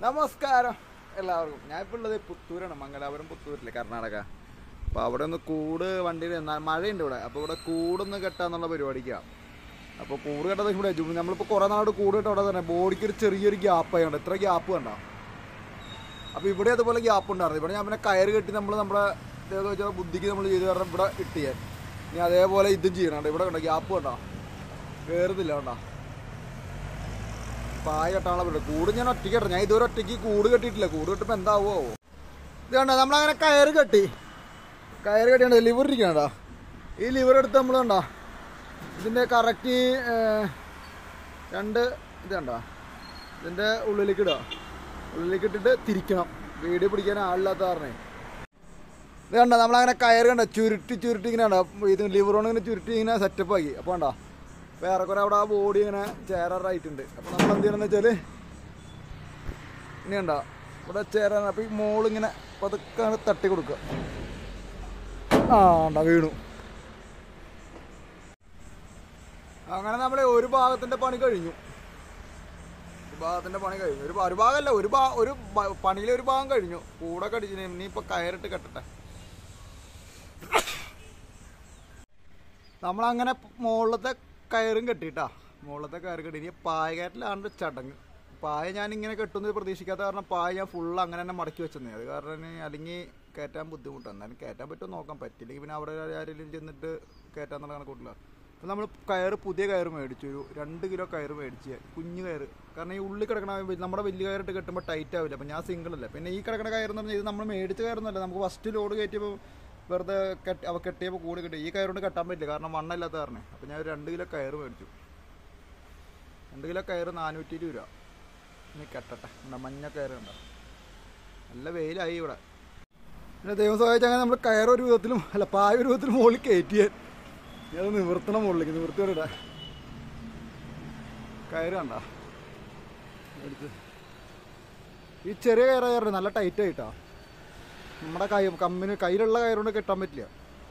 നമസ്കാരം എല്ലാവർക്കും ഞാൻ ഇപ്പോൾ ഉള്ളത് പുത്തൂരാണ് മംഗലാപുരം പുത്തൂരില്ലേ കർണാടക അപ്പോൾ അവിടെ ഒന്ന് കൂട് വണ്ടിയിൽ ന- മഴയുണ്ട് ഇവിടെ അപ്പോൾ ഇവിടെ കൂടൊന്ന് കെട്ടാന്നുള്ള പരിപാടിക്കാണ് അപ്പോൾ കൂട് കെട്ടത് ഇവിടെ ജു- നമ്മളിപ്പോൾ കുറേ നാളോട് കൂട് കെട്ട അവിടെ തന്നെ ബോഡിക്ക് ഒരു ചെറിയൊരു ഗ്യാപ്പ് ആയതുകൊണ്ട് ഇത്ര ഗ്യാപ്പ് കണ്ട അപ്പോൾ ഇവിടെ അതുപോലെ ഗ്യാപ്പ് ഉണ്ടായിരുന്നു ഇവിടെ ഞാൻ പിന്നെ കയറ് കെട്ടി നമ്മൾ നമ്മുടെ ഇതേന്ന് വെച്ചാൽ ബുദ്ധിക്ക് നമ്മൾ ചെയ്ത് കാരണം ഇവിടെ ഇട്ട് ചെയ്യാൻ ഇനി അതേപോലെ ഇതും ചെയ്യണം ഇവിടെ കണ്ടോ ഗ്യാപ്പ് കണ്ടോ കയറുന്നില്ല കണ്ടോ പായ കെട്ടാനുള്ള പരിപാടി കൂട് ഞാൻ ഒറ്റയ്ക്ക് കെട്ടണം ഞാൻ ഇതുവരെ ഒറ്റയ്ക്ക് കൂട് കെട്ടിയിട്ടില്ല കൂട് കെട്ടുമ്പോൾ എന്താവോ ഇത് കണ്ടോ നമ്മളങ്ങനെ കയറ് കെട്ടി കയറ് കെട്ടിയാണ് ലിവർ ഇരിക്കണോ ഈ ലിവർ എടുത്ത് നമ്മൾ കണ്ടോ ഇതിൻ്റെ കറക്റ്റ് രണ്ട് ഇത് കണ്ടോ ഇതിൻ്റെ ഉള്ളിലേക്ക് ഇടുക ഉള്ളിലേക്ക് ഇട്ടിട്ട് തിരിക്കണം വീഡിയോ പിടിക്കാൻ ആളില്ലാത്ത കാരണേ ഇത് കണ്ടോ നമ്മളങ്ങനെ കയറ് കണ്ടോ ചുരുട്ടി ചുരുട്ടി ഇങ്ങനെ കണ്ടോ ഇത് ലിവർ കൊണ്ട് ഇങ്ങനെ ചുരുട്ടി ഇങ്ങനെ സെറ്റപ്പ് ആക്കി അപ്പോൾ കണ്ടോ വേറെ കുറെ അവിടെ ആ ബോഡി ഇങ്ങനെ ചേരാറായിട്ടുണ്ട് അപ്പോൾ നമ്മൾ എന്ത് ചെയ്യണമെന്ന് വെച്ചാൽ ഇനി കണ്ടോ ഇവിടെ ചേരാൻ അപ്പോൾ ഈ മോളിങ്ങനെ പതുക്കെ അങ്ങട് തട്ടി കൊടുക്കുക ആ ഉണ്ടോ വീണു അങ്ങനെ നമ്മളെ ഒരു ഭാഗത്തിന്റെ പണി കഴിഞ്ഞു ഒരു ഭാഗത്തിന്റെ പണി കഴിഞ്ഞു ഒരു ഭാ- ഒരു ഭാഗമല്ല ഒരു ഭാ ഒരു ഭ- പണിയിലെ ഒരു ഭാഗം കഴിഞ്ഞു കൂടെ കടിച്ചു ഇനിയിപ്പോൾ കയറിട്ട് കെട്ടട്ടെ നമ്മളങ്ങനെ മുകളിലത്തെ കയറും കെട്ടിട്ടാ മുകളിലത്തെ കയറ് കെട്ടി ഇനി പായ കയറ്റിലാണ് ചടങ്ങ് പായ ഞാൻ ഇങ്ങനെ കെട്ടുന്നത് പ്രതീക്ഷിക്കാത്ത കാരണം പായ ഞാൻ ഫുള്ള് അങ്ങനെ തന്നെ മടക്കി വെച്ചെന്നേ അത് കാരണം ഇനി അല്ലെങ്കിൽ കയറ്റാൻ ബുദ്ധിമുട്ടാണ് എന്നാലും കയറ്റാൻ പറ്റുമോ നോക്കാൻ പറ്റില്ലെങ്കിൽ പിന്നെ അവിടെ ആരെങ്കിലും ചെന്നിട്ട് കയറ്റാന്നുള്ള കണക്കൂട്ടില്ല അപ്പം നമ്മൾ കയറ് പുതിയ കയറ് മേടിച്ചു ഒരു രണ്ട് കിലോ കയറ് മേടിച്ച് കുഞ്ഞു കയറ് കാരണം ഈ ഉള്ളിൽ കിടക്കണ വ- നമ്മുടെ വലിയ കയറിട്ട് കെട്ടുമ്പോൾ ടൈറ്റ് ആവില്ല അപ്പം ഞാൻ സിംഗിൾ അല്ല പിന്നെ ഈ കിടക്കണ കയറെന്ന് പറഞ്ഞാൽ ഇത് നമ്മൾ മേടിച്ച കയറൊന്നുമല്ല നമുക്ക് ഫസ്റ്റ് ലോഡ് കയറ്റിയപ്പോൾ വെറുതെ കെട്ടി അവ കെട്ടിയപ്പോൾ കൂടി കിട്ടി ഈ കയറുകൊണ്ട് കെട്ടാൻ പറ്റില്ല കാരണം മണ്ണല്ലാത്ത കാരണം അപ്പം ഞാൻ ഒരു രണ്ട് കിലോ കയറ് മേടിച്ചു രണ്ട് കിലോ കയറ് നാനൂറ്റി ഇരുപത് രൂപ ഇനി കെട്ടട്ടെ എന്താ മഞ്ഞ കയറ് കണ്ടോ നല്ല വെയിലായി ഇവിടെ പിന്നെ ദൈവം സഹായിച്ച അങ്ങനെ നമ്മൾ കയറ് ഒരു വിധത്തിലും അല്ല പായ ഒരു വിധത്തിലും മുകളിൽ കയറ്റിയാൽ ഞാൻ അത് നിവർത്തണം മുകളിലേക്ക് നിവർത്തിയോടെ കയറ് കണ്ട എടുത്ത് ഈ ചെറിയ കയറായിരുന്നു നല്ല ടൈറ്റ് ആയിട്ടാ നമ്മുടെ കൈ കമ്മിന് കയ്യിലുള്ള കയറുകൊണ്ട് കെട്ടാൻ പറ്റില്ല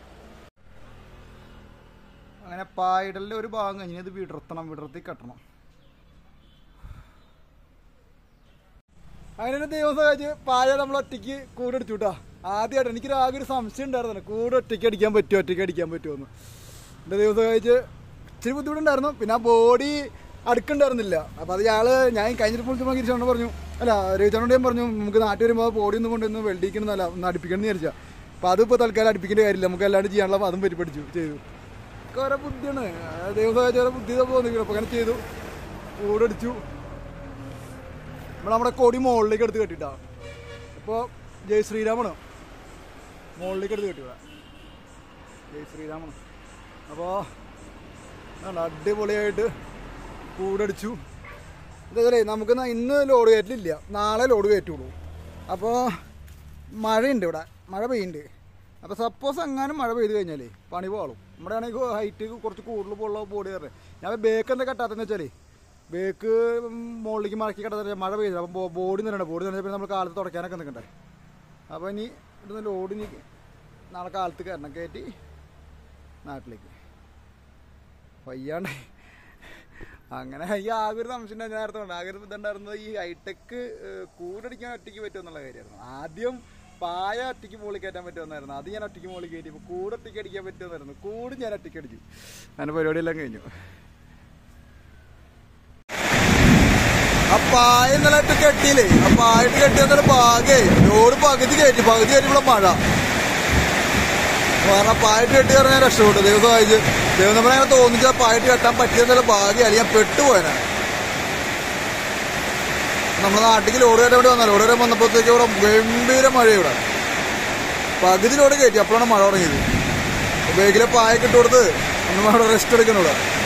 അങ്ങനെ പായിടലിൻ്റെ ഒരു ഭാഗം കഴിഞ്ഞ് ഇത് വിടർത്തണം വിടർത്തി കെട്ടണം അങ്ങനെ ഒരു ദൈവം സഹായിച്ച് പായ നമ്മൾ ഒറ്റയ്ക്ക് കൂടടിച്ചു കേട്ടോ ആദ്യമായിട്ട് എനിക്കൊരു ആകെ ഒരു സംശയം ഉണ്ടായിരുന്നു കൂടെ ഒറ്റയ്ക്ക് അടിക്കാൻ പറ്റുമോ ഒറ്റയ്ക്ക് അടിക്കാൻ പറ്റുമോ എന്ന് എൻ്റെ ദൈവം സഹായിച്ച് ഇച്ചിരി ബുദ്ധിമുട്ടുണ്ടായിരുന്നു പിന്നെ ആ ബോഡി അടുക്കുണ്ടായിരുന്നില്ല അപ്പോൾ അത് ഇയാൾ ഞാൻ കഴിഞ്ഞിട്ട് വിളിച്ചപ്പോൾ ഗിരിച്ചോണ്ട് പറഞ്ഞു അല്ല രവിച്ചോണ്ട് ഞാൻ പറഞ്ഞു നമുക്ക് നാട്ടിൽ വരുമ്പോൾ ബോഡി ഒന്നും കൊണ്ടൊന്ന് വെൽഡിക്കണമെന്നല്ല ഒന്ന് അടുപ്പിക്കണം എന്ന് വിചാരിച്ചാൽ അപ്പോൾ അതിപ്പോൾ തൽക്കാലം അടുപ്പിക്കേണ്ട കാര്യമില്ല നമുക്ക് അല്ലാണ്ട് ചെയ്യാനുള്ള അതും പറ്റി പഠിച്ചു ചെയ്തു ഒക്കെ ഓരോ ബുദ്ധിയാണ് ദൈവം സഹായിച്ച ഓരോ ബുദ്ധി തോന്നിക്കണം അപ്പോൾ അങ്ങനെ ചെയ്തു കൂടടിച്ചു നമ്മൾ നമ്മുടെ കൊടി മുകളിലേക്ക് എടുത്ത് കെട്ടിട്ടാ ഇപ്പോൾ ജയ് ശ്രീരാമാണ് മുകളിലേക്ക് എടുത്ത് കെട്ടിവിടാ ജയ് ശ്രീരാമാണ് അപ്പോൾ അടിപൊളിയായിട്ട് കൂടടിച്ചു ഇതല്ലേ നമുക്ക് ന- ഇന്ന് ലോഡ് കയറ്റിലില്ല നാളെ ലോഡ് കയറ്റുള്ളൂ അപ്പോൾ മഴയുണ്ട് ഇവിടെ മഴ പെയ്യുന്നുണ്ട് അപ്പോൾ സപ്പോസ് എങ്ങാനും മഴ പെയ്ത് കഴിഞ്ഞാലേ പണി പോളും നമ്മുടെ ആണെങ്കിൽ ഹൈറ്റ് കുറച്ച് കൂടുതൽ പോലുള്ള ബോഡി കയറേ ഞാൻ ബേക്ക് എന്താ കെട്ടാത്തെന്ന് വെച്ചാലേ ബേക്ക് മുകളിലേക്ക് മടക്കി കെട്ടാത്ത മഴ പെയ്തില്ല അപ്പോൾ ബോഡി നിറയണ്ട ബോഡി നിറഞ്ഞപ്പോൾ നമ്മൾ കാലത്ത് തുടയ്ക്കാനൊക്കെ നിൽക്കണ്ടേ അപ്പോൾ ഇനി ഇവിടുന്ന് ലോഡ് ഇനി നാളെ കാലത്ത് കയറണം കയറ്റി നാട്ടിലേക്ക് വയ്യാണ്ട് അങ്ങനെ ഈ ആകെ ഒരു സംശയം ഉണ്ടായിരുന്നു നേരത്തെ ഉണ്ട് ആകെ ഒരു ഇതുണ്ടായിരുന്നത് ഈ ഹൈടെക്ക് കൂടടിക്കാൻ ഒറ്റയ്ക്ക് പറ്റുമെന്നുള്ള കാര്യമായിരുന്നു ആദ്യം പായ ഒറ്റയ്ക്ക് മുകളിൽ കയറ്റാൻ പറ്റുമെന്നായിരുന്നു അത് ഞാൻ ഒറ്റയ്ക്ക് മുകളിൽ കയറ്റി ഇപ്പോൾ കൂട് ഒറ്റയ്ക്ക് അടിക്കാൻ പറ്റുമെന്നായിരുന്നു കൂട് ഞാൻ ഒറ്റയ്ക്ക് അടിച്ചു അങ്ങനെ പരിപാടിയെല്ലാം കഴിഞ്ഞു ആ പായ ഇന്നലെ ഇട്ട് കെട്ടിയില്ലേ ആ പായിട്ട് കെട്ടിയെന്നൊരു ഭാഗേ ലോഡ് പകുതി കയറ്റി പകുതി കയറ്റിയുള്ള മഴ കാരണം പായിട്ട് കെട്ടി പറഞ്ഞാൽ രക്ഷപ്പെട്ടു ദൈവം സഹായിച്ച് ദൈവം നമ്മളെ അങ്ങനെ തോന്നിച്ചാൽ പായിട്ട് കെട്ടാൻ പറ്റിയെന്നുള്ള ഭാഗ്യം അല്ലെങ്കിൽ ഞാൻ പെട്ടുപോയനാ നമ്മുടെ നാട്ടിലേക്ക് ലോഡ് കയറ്റാൻ വേണ്ടി വന്നാൽ ലോഡ് കയറ്റാൻ വന്നപ്പോഴത്തേക്ക് ഇവിടെ ഗംഭീര മഴ ഇവിടെ പകുതി ലോഡ് കയറ്റി അപ്പോഴാണ് മഴ തുടങ്ങിയത് ബേക്കിലെ പായൊക്കെ ഇട്ട് കൊടുത്ത് നമ്മൾ അവിടെ റെസ്റ്റ് എടുക്കണം ഇവിടെ